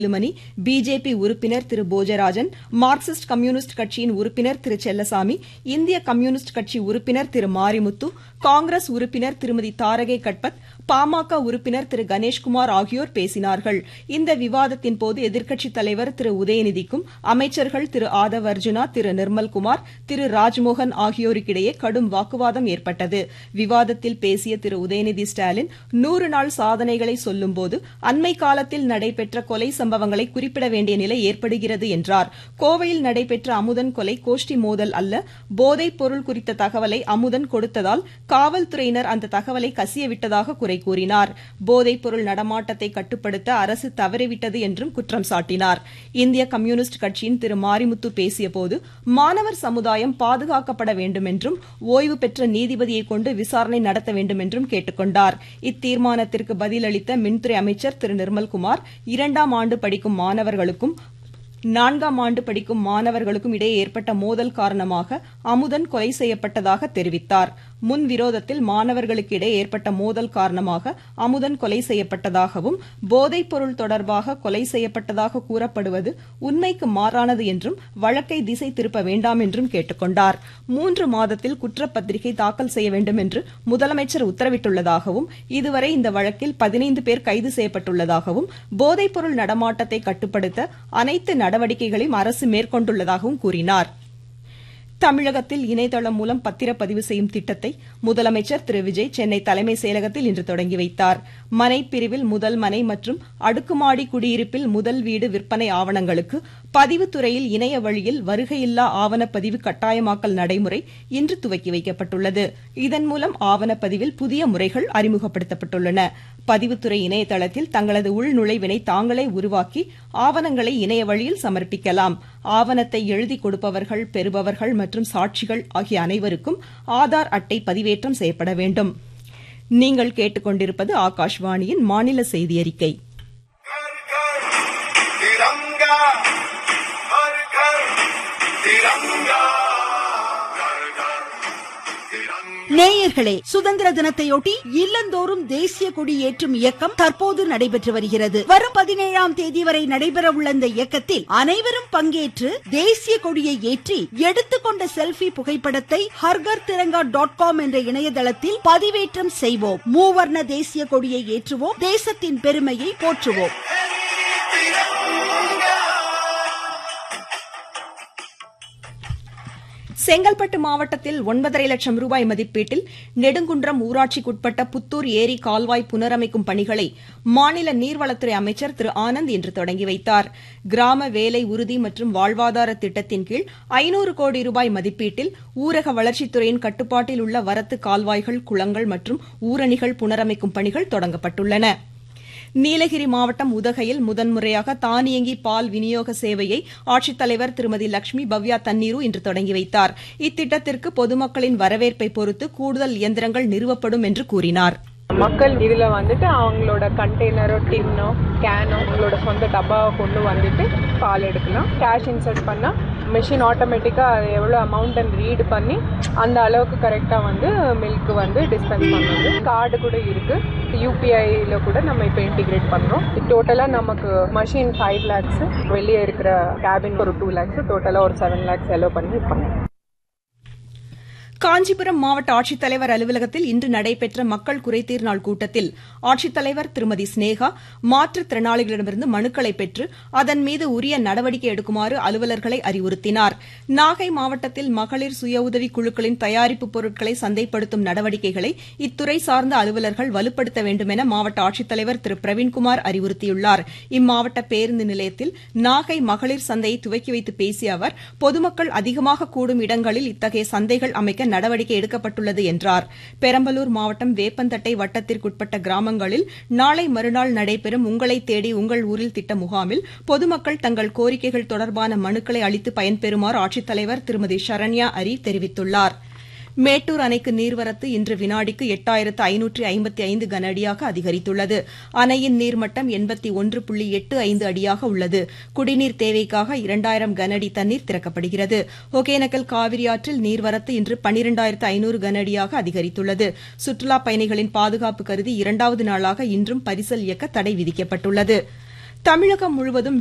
Velumani BJP உறுப்பினர் திரு Bhojarajan Marxist communist கட்சியின் உறுப்பினர் திரு செல்லசாமி இந்திய கம்யூனிஸ்ட் கட்சி உறுப்பினர் திரு மாரிமுத்து காங்கிரஸ் உறுப்பினர் திருமதி தாரகை கட்பத் பாமக உறுப்பினர் திரு கணேஷ்குமார் ஆகியோர் பேசினார்கள் இந்த விவாதத்தின்போது எதிர்க்கட்சித் தலைவர் திரு உதயநிதிக்கும் அமைச்சர்கள் திரு ஆதவ் அர்ஜுனா திரு நிர்மல்குமார் திரு ராஜ்மோகன் ஆகியோருக்கிடையே கடும் வாக்குவாதம் ஏற்பட்டது விவாதத்தில் பேசிய திரு உதயநிதி ஸ்டாலின் நூறு நாள் சாதனைகளை சொல்லும்போது அண்மை காலத்தில் நடைபெற்ற கொலை சம்பவங்களை குறிப்பிட வேண்டிய நிலை ஏற்படுகிறது என்றார் கோவையில் நடைபெற்ற அமுதன் கொலை கோஷ்டி மோதல் அல்ல போதைப் பொருள் குறித்த தகவலை அமுதன் கொடுத்ததால் காவல்துறையினர் அந்த தகவலை கசியவிட்டதாக குறை கூறினார் போதைப் பொருள் நடமாட்டத்தை கட்டுப்படுத்த அரசு தவறிவிட்டது என்றும் குற்றம் சாட்டினார் இந்திய கம்யூனிஸ்ட் கட்சியின் திரு மாரிமுத்து பேசியபோது மாணவர் சமுதாயம் பாதுகாக்கப்பட வேண்டும் என்றும் ஓய்வு பெற்ற நீதிபதியை கொண்டு விசாரணை நடத்த வேண்டும் என்றும் கேட்டுக் கொண்டார் இத்தீர்மானத்திற்கு பதிலளித்த மின்துறை அமைச்சர் திரு நிர்மல்குமார் இரண்டாம் ஆண்டு படிக்கும் மாணவர்களுக்கும் நான்காம் ஆண்டு படிக்கும் மாணவர்களுக்கும் இடையே ஏற்பட்ட மோதல் காரணமாக அமுதன் கொலை செய்யப்பட்டதாக தெரிவித்தார் முன் விரோதத்தில் மாணவர்களுக்கு இடையே ஏற்பட்ட மோதல் காரணமாக அமுதன் கொலை செய்யப்பட்டதாகவும் போதைப் பொருள் தொடர்பாக கொலை செய்யப்பட்டதாக கூறப்படுவது உண்மைக்கு மாறானது என்றும் வழக்கை திசை திருப்ப வேண்டாம் என்றும் கேட்டுக் கொண்டார் மூன்று மாதத்தில் குற்றப்பத்திரிகை தாக்கல் செய்ய வேண்டும் என்று முதலமைச்சர் உத்தரவிட்டுள்ளதாகவும் இதுவரை இந்த வழக்கில் பதினைந்து பேர் கைது செய்யப்பட்டுள்ளதாகவும் போதைப் பொருள் நடமாட்டத்தை கட்டுப்படுத்த அனைத்து நடவடிக்கைகளையும் அரசு மேற்கொண்டுள்ளதாகவும் கூறினார் தமிழகத்தில் இணையதளம் மூலம் பத்திரப்பதிவு செய்யும் திட்டத்தை முதலமைச்சர் திரு விஜய் சென்னை தலைமை செயலகத்தில் இன்று தொடங்கி வைத்தார் மனை பிரிவில் முதல் மனை மற்றும் அடுக்குமாடி குடியிருப்பில் முதல் வீடு விற்பனை ஆவணங்களுக்கு பதிவுத்துறையில் இணைய வழியில் வருகையில்லா ஆவணப்பதிவு கட்டாயமாக்கல் நடைமுறை இன்று துவக்கி வைக்கப்பட்டுள்ளது இதன் மூலம் ஆவணப்பதிவில் புதிய முறைகள் அறிமுகப்படுத்தப்பட்டுள்ளன பதிவுத்துறை இணையதளத்தில் தங்களது உள்நுழைவினை தாங்களே உருவாக்கி ஆவணங்களை இணைய வழியில் சமர்ப்பிக்கலாம் ஆவணத்தை எழுதி கொடுப்பவர்கள் பெறுபவர்கள் மற்றும் சாட்சிகள் ஆகிய அனைவருக்கும் ஆதார் அட்டை பதிவேற்றம் செய்யப்பட வேண்டும் நீங்கள் கேட்டுக்கொண்டிருப்பது ஆகாஷ்வாணியின் மாநில செய்தி அறிக்கை तिरंगा हर घर तिरंगा घर घर तिरंगा நேயர்களே சுதந்திர தினத்தையொட்டி இல்லந்தோறும் தேசிய கொடி ஏற்றும் இயக்கம் தற்போது நடைபெற்று வருகிறது வரும் பதினேழாம் தேதி வரை நடைபெற உள்ள இந்த இயக்கத்தில் அனைவரும் பங்கேற்று தேசிய கொடியை ஏற்றி எடுத்துக்கொண்ட செல்ஃபி புகைப்படத்தை ஹர்கர் திரங்கா டாட் காம் என்ற இணையதளத்தில் பதிவேற்றம் செய்வோம் மூவர்ண தேசிய கொடியை ஏற்றுவோம் தேசத்தின் பெருமையை போற்றுவோம் செங்கல்பட்டு மாவட்டத்தில் ஒன்பதரை லட்சம் ரூபாய் மதிப்பீட்டில் நெடுங்குன்றம் ஊராட்சிக்குட்பட்ட புத்தூர் ஏரி கால்வாய் புனரமைக்கும் பணிகளை மாநில நீர்வளத்துறை அமைச்சர் திரு ஆனந்த் இன்று தொடங்கி வைத்தார் கிராம வேலை உறுதி மற்றும் வாழ்வாதார திட்டத்தின் கீழ் ஐநூறு கோடி ரூபாய் மதிப்பீட்டில் ஊரக வளர்ச்சித்துறையின் கட்டுப்பாட்டில் உள்ள வரத்து கால்வாய்கள் குளங்கள் மற்றும் ஊரணிகள் புனரமைக்கும் பணிகள் தொடங்கப்பட்டுள்ளன நீலகிரி மாவட்டம் உதகையில் முதன்முறையாக தானியங்கி பால் விநியோக சேவையை ஆட்சித்தலைவர் திருமதி லட்சுமி பவ்யா தண்ணீரு இன்று தொடங்கி வைத்தார் இத்திட்டத்திற்கு பொதுமக்களின் வரவேற்பை பொறுத்து கூடுதல் இயந்திரங்கள் நிறுவப்படும் என்று கூறினார் மக்கள் இதுல வந்துட்டு அவங்களோட கண்டெய்னரோ டின்னோ கேனோ அவங்களோட சொந்த டப்பாவை கொண்டு வந்துட்டு பால் எடுக்கலாம் கேஷ் இன்சர்ட் பண்ணா மிஷின் ஆட்டோமேட்டிக்கா அது எவ்வளோ அமௌண்ட் ரீட் பண்ணி அந்த அளவுக்கு கரெக்டா வந்து மில்க் வந்து டிஸ்பென்ஸ் பண்ணுது கார்டு கூட இருக்கு யூபிஐல கூட நம்ம இப்போ இன்டிகிரேட் பண்றோம் டோட்டலா நமக்கு மஷின் ஃபைவ் லேக்ஸ் வெளியே இருக்கிற கேபின் ஒரு டூ லேக்ஸ் டோட்டலா ஒரு செவன் லேக்ஸ் செலவு பண்ணி பண்ணோம் காஞ்சிபுரம் மாவட்ட ஆட்சித்தலைவர் அலுவலகத்தில் இன்று நடைபெற்ற மக்கள் குறைதீர் நாள் கூட்டத்தில் ஆட்சித்தலைவர் திருமதி ஸ்னேகா மாற்றுத்திறனாளிகளிடமிருந்து மனுக்களை பெற்று அதன் மீது உரிய நடவடிக்கை எடுக்குமாறு அலுவலர்களை அறிவுறுத்தினார் நாகை மாவட்டத்தில் மகளிர் சுய உதவி குழுக்களின் தயாரிப்பு பொருட்களை சந்தைப்படுத்தும் நடவடிக்கைகளை இத்துறை சார்ந்த அலுவலர்கள் வலுப்படுத்த வேண்டும் என மாவட்ட ஆட்சித்தலைவர் திரு பிரவீன்குமார் அறிவுறுத்தியுள்ளார் இம்மாவட்ட பேருந்து நிலையத்தில் நாகை மகளிர் சந்தையை துவக்கி வைத்து பேசிய அவர் பொதுமக்கள் அதிகமாக கூடும் இடங்களில் இத்தகைய சந்தைகள் அமைக்க நடவடிக்கை எடுக்கப்பட்டுள்ளது என்றார் பெரம்பலூர் மாவட்டம் வேப்பந்தட்டை வட்டத்திற்குட்பட்ட கிராமங்களில் நாளை மறுநாள் நடைபெறும் உங்களை தேடி உங்கள் ஊரில் திட்ட முகாமில் பொதுமக்கள் தங்கள் கோரிக்கைகள் தொடர்பான மனுக்களை அளித்து பயன்பெறுமாறு ஆட்சித்தலைவர் திருமதி சரண்யா அரி தெரிவித்துள்ளார் மேட்டூர் அணைக்கு நீர்வரத்து இன்று வினாடிக்கு எட்டாயிரத்து ஐநூற்றி ஐம்பத்தி ஐந்து கன அடியாக அதிகரித்துள்ளது அணையின் நீர்மட்டம் எண்பத்தி ஒன்று புள்ளி எட்டு ஐந்து அடியாக உள்ளது குடிநீர் தேவைக்காக இரண்டாயிரம் கன அடி தண்ணீர் திறக்கப்படுகிறது ஒகேனக்கல் காவிரி ஆற்றில் நீர்வரத்து இன்று பன்னிரண்டாயிரத்து ஐநூறு கன அடியாக அதிகரித்துள்ளது சுற்றுலாப் பயணிகளின் பாதுகாப்பு கருதி இரண்டாவது நாளாக இன்றும் பரிசல் இயக்க தடை விதிக்கப்பட்டுள்ளது தமிழகம் முழுவதும்